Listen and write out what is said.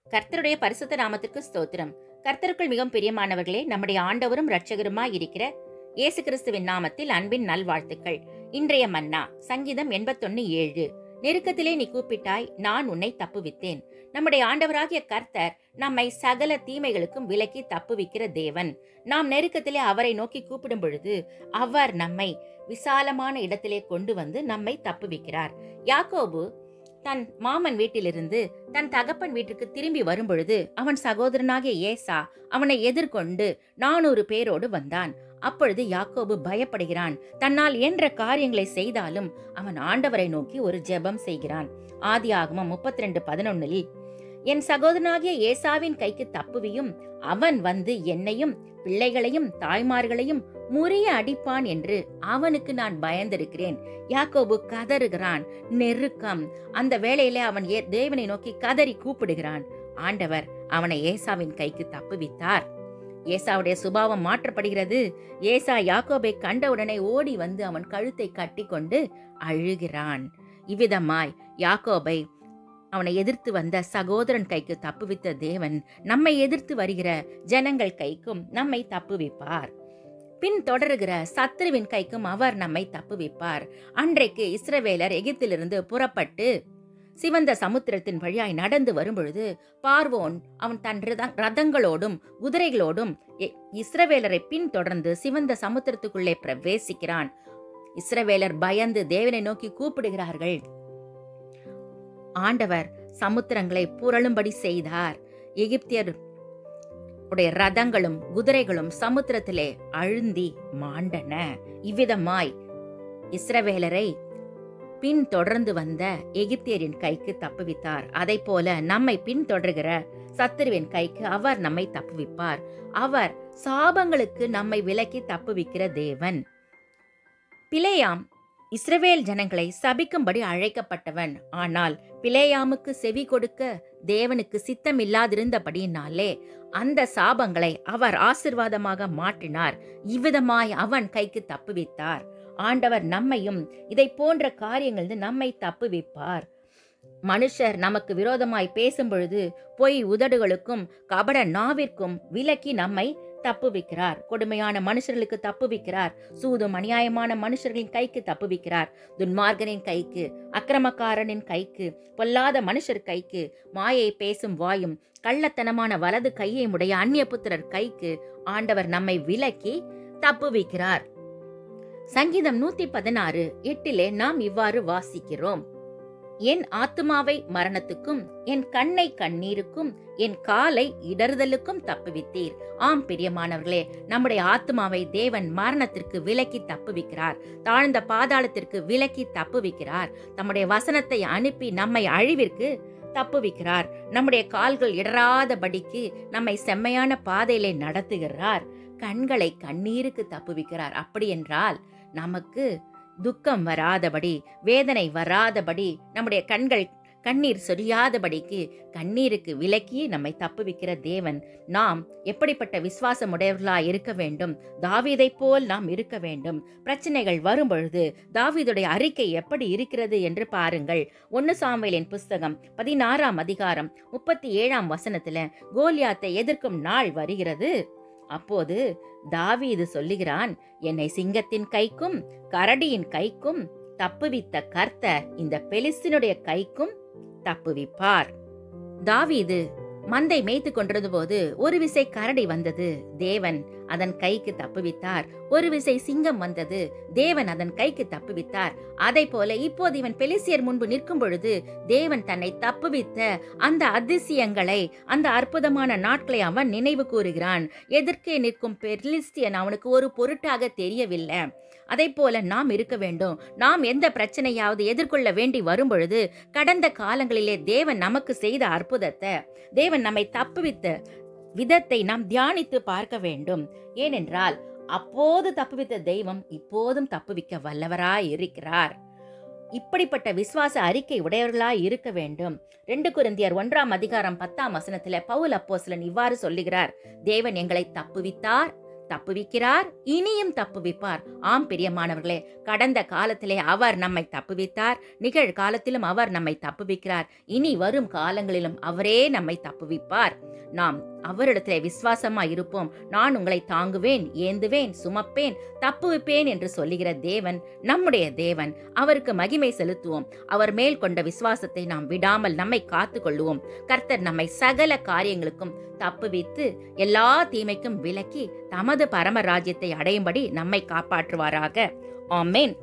கர்த்தருடைய பரிசுத்த நாமத்திற்கு ஸ்தோத்திரம் கர்த்தருக்குள் மிகவும் பிரியமானவர்களே நம்முடைய ஆண்டவரும் இரட்சகருமாய் இருக்கிற இயேசு கிறிஸ்துவின் நாமத்தில் அன்பின் நல்வாழ்த்துக்கள் இன்றைய மன்னா சங்கீதம் எண்பத்தொன்னு ஏழு நெருக்கத்திலே நீ கூப்பிட்டாய் நான் உன்னை தப்புவித்தேன் நம்முடைய ஆண்டவராகிய கர்த்தர் நம்மை சகல தீமைகளுக்கும் விலக்கி தப்புவிக்கிற தேவன் நாம் நெருக்கத்திலே அவரை நோக்கி கூப்பிடும் பொழுது அவர் நம்மை விசாலமான இடத்திலே கொண்டு வந்து நம்மை தப்புவிக்கிறார் யாக்கோபு தன் மாமன் வீட்டிலிருந்து தன் தகப்பன் வீட்டுக்கு திரும்பி வரும்பொழுது அவன் சகோதரனாகிய ஏசா அவனை எதிர்கொண்டு நானூறு பேரோடு வந்தான் அப்பொழுது யாக்கோபு பயப்படுகிறான் தன்னால் என்ற காரியங்களை செய்தாலும் அவன் ஆண்டவரை நோக்கி ஒரு ஜெபம் செய்கிறான் ஆதி ஆகமம் முப்பத்தி ரெண்டு பதினொன்னில் என் சகோதரனாகிய ஏசாவின் கைக்கு தப்புவியும் அவன் வந்து என்னையும் பிள்ளைகளையும் தாய்மார்களையும் முறிய அடிப்பான் என்று அவனுக்கு நான் பயந்திருக்கிறேன் யாக்கோபு கதறுகிறான் நெருக்கம் அந்த வேளையிலே அவன் ஏ- தேவனை நோக்கி கதறி கூப்பிடுகிறான் ஆண்டவர் அவனை ஏசாவின் கைக்கு தப்புவித்தார் ஏசாவுடைய சுபாவம் மாற்றப்படுகிறது ஏசா யாக்கோபை கண்டவுடனே ஓடி வந்து அவன் கழுத்தை கட்டிக்கொண்டு அழுகிறான் இவ்விதமாய் யாக்கோபை அவனை எதிர்த்து வந்த சகோதரன் கைக்கு தப்புவித்த தேவன் நம்மை எதிர்த்து வருகிற ஜனங்கள் கைக்கும் நம்மை தப்புவிப்பார் பின் தொடருகிற சத்துருவின் கைக்கும் அவர் நம்மை தப்புவிப்பார் அன்றைக்கு இஸ்ரவேலர் எகிப்திலிருந்து புறப்பட்டு சிவந்த சமுத்திரத்தின் வழியாய் நடந்து வரும்பொழுது பார்வோன் அவன் தன் ரத- ரதங்களோடும் குதிரைகளோடும் எ- இஸ்ரவேலரை பின்தொடர்ந்து சிவந்த சமுத்திரத்துக்குள்ளே பிரவேசிக்கிறான் இஸ்ரவேலர் பயந்து தேவனை நோக்கி கூப்பிடுகிறார்கள் ஆண்டவர் சமுத்திரங்களை புரளும்படி செய்தார் எகிப்தியர் உடைய ரதங்களும் குதிரைகளும் சமுத்திரத்திலே அழுந்தி மாண்டன இவ்விதமாய் இஸ்ரவேலரை பின்தொடர்ந்து வந்த எகிப்தியரின் கைக்கு தப்புவித்தார் அதை போல நம்மை பின்தொடர்கிற சத்துருவின் கைக்கு அவர் நம்மை தப்புவிப்பார் அவர் சாபங்களுக்கு நம்மை விலக்கி தப்புவிக்கிற தேவன் பிலேயாம் இஸ்ரவேல் ஜனங்களை சபிக்கும்படி அழைக்கப்பட்டவன் ஆனால் பிலேயாமுக்கு செவி கொடுக்க தேவனுக்கு சித்தமில்லாதிருந்தபடியினாலே அந்த சாபங்களை அவர் ஆசிர்வாதமாக மாற்றினார் இவ்விதமாய் அவன் கைக்கு தப்புவித்தார் ஆண்டவர் நம்மையும் இதை போன்ற காரியங்களிலிருந்து நம்மை தப்புவிப்பார் மனுஷர் நமக்கு விரோதமாய் பேசும் பொழுது பொய் உதடுகளுக்கும் கபட நாவிற்கும் விலக்கி நம்மை தப்புவிக்கிறார் கொடுமையான மனுஷர்களுக்கு தப்புவிக்கிறார் சூதும் அநியாயமான மனுஷர்களின் கைக்கு தப்புவிக்கிறார் துன்மார்கனின் கைக்கு அக்கிரமக்காரனின் கைக்கு பொல்லாத மனுஷர் கைக்கு மாயை பேசும் வாயும் கள்ளத்தனமான வலது கையை உடைய அந்நிய புத்திரர் கைக்கு ஆண்டவர் நம்மை விலக்கி தப்புவிக்கிறார் சங்கீதம் நூத்தி பதினாறு எட்டிலே நாம் இவ்வாறு வாசிக்கிறோம் என் ஆத்துமாவை மரணத்துக்கும் என் கண்ணை கண்ணீருக்கும் என் காலை இடறுதலுக்கும் தப்புவித்தீர் ஆம் பிரியமானவர்களே நம்முடைய ஆத்துமாவை தேவன் மரணத்திற்கு விலக்கி தப்புவிக்கிறார் தாழ்ந்த பாதாளத்திற்கு விலக்கி தப்புவிக்கிறார் தம்முடைய வசனத்தை அனுப்பி நம்மை அழிவிற்கு தப்புவிக்கிறார் நம்முடைய கால்கள் இடராதபடிக்கு நம்மை செம்மையான பாதையிலே நடத்துகிறார் கண்களை கண்ணீருக்கு தப்புவிக்கிறார் அப்படி என்றால் நமக்கு துக்கம் வராதபடி வேதனை வராதபடி நம்முடைய கண்கள் கண்ணீர் சொரியாதபடிக்கு கண்ணீருக்கு விலக்கி நம்மை தப்புவிக்கிற தேவன் நாம் எப்படிப்பட்ட விசுவாசம் உடையவர்களாய் இருக்க வேண்டும் தாவீதைப் போல் நாம் இருக்க வேண்டும் பிரச்சனைகள் வரும்பொழுது தாவீதுடைய அறிக்கை எப்படி இருக்கிறது என்று பாருங்கள் ஒன்னு சாமுவேலின் புஸ்தகம் பதினாறாம் அதிகாரம் முப்பத்தி ஏழாம் வசனத்துல கோலியாத்தை எதிர்க்கும் நாள் வருகிறது அப்போது தாவீது சொல்லுகிறான் என்னை சிங்கத்தின் கைக்கும் கரடியின் கைக்கும் தப்புவித்த கர்த்தர் இந்த பெலிஸ்தினுடைய கைக்கும் தப்புவிப்பார் தாவீது மந்தை மேய்த்து கொண்டிருந்த போது ஒரு விசை கரடி வந்தது தேவன் அதன் கைக்கு தப்புவித்தார் ஒரு விசை சிங்கம் வந்தது தேவன் அதன் கைக்கு தப்புவித்தார் அதை போல இப்போது இவன் பெலிசியர் முன்பு நிற்கும் பொழுது தேவன் தன்னை தப்புவித்த அந்த அதிசயங்களை அந்த அற்புதமான நாட்களை அவன் நினைவு கூறுகிறான் எதிர்க்கே நிற்கும் பெலிஸ்தியன் அவனுக்கு ஒரு பொருட்டாக தெரியவில்லை அதை போல நாம் இருக்க வேண்டும் நாம் எந்த பிரச்சனையாவது எதிர்கொள்ள வேண்டி வரும்பொழுது கடந்த காலங்களிலே தேவன் நமக்கு செய்த அற்புதத்தை தேவன் நம்மை தப்புவித்த விதத்தை நாம் தியானித்து பார்க்க வேண்டும் ஏனென்றால் அப்போது தப்புவித்த தெய்வம் இப்போதும் தப்புவிக்க வல்லவராய் இருக்கிறார் இப்படிப்பட்ட விசுவாச அறிக்கை உடையவர்களாய் இருக்க வேண்டும் ரெண்டு குருந்தியர் ஒன்றாம் அதிகாரம் பத்தாம் வசனத்துல பவுல் அப்போஸ்தலன் இவ்வாறு சொல்லுகிறார் தேவன் எங்களை தப்புவித்தார் தப்புவிக்கிறார் இனியும் தப்புவிப்பார் ஆம் பிரியமானவர்களே கடந்த காலத்திலே அவர் நம்மை தப்புவித்தார் நிகழ்காலத்திலும் அவர் நம்மை தப்புவிக்கிறார் இனி வரும் காலங்களிலும் அவரே நம்மை தப்புவிப்பார் நாம் அவரிடத்திலே விசுவாசமா இருப்போம் நான் உங்களை தாங்குவேன் ஏந்துவேன் சுமப்பேன் தப்புவிப்பேன் என்று சொல்லுகிற தேவன் நம்முடைய தேவன் அவருக்கு மகிமை செலுத்துவோம் அவர் மேல் கொண்ட விசுவாசத்தை நாம் விடாமல் நம்மை காத்து கொள்ளுவோம் கர்த்தர் நம்மை சகல காரியங்களுக்கும் தப்புவித்து எல்லா தீமைக்கும் விலக்கி தமது பரம ராஜ்யத்தை அடையும்படி நம்மை காப்பாற்றுவாராக ஆமென்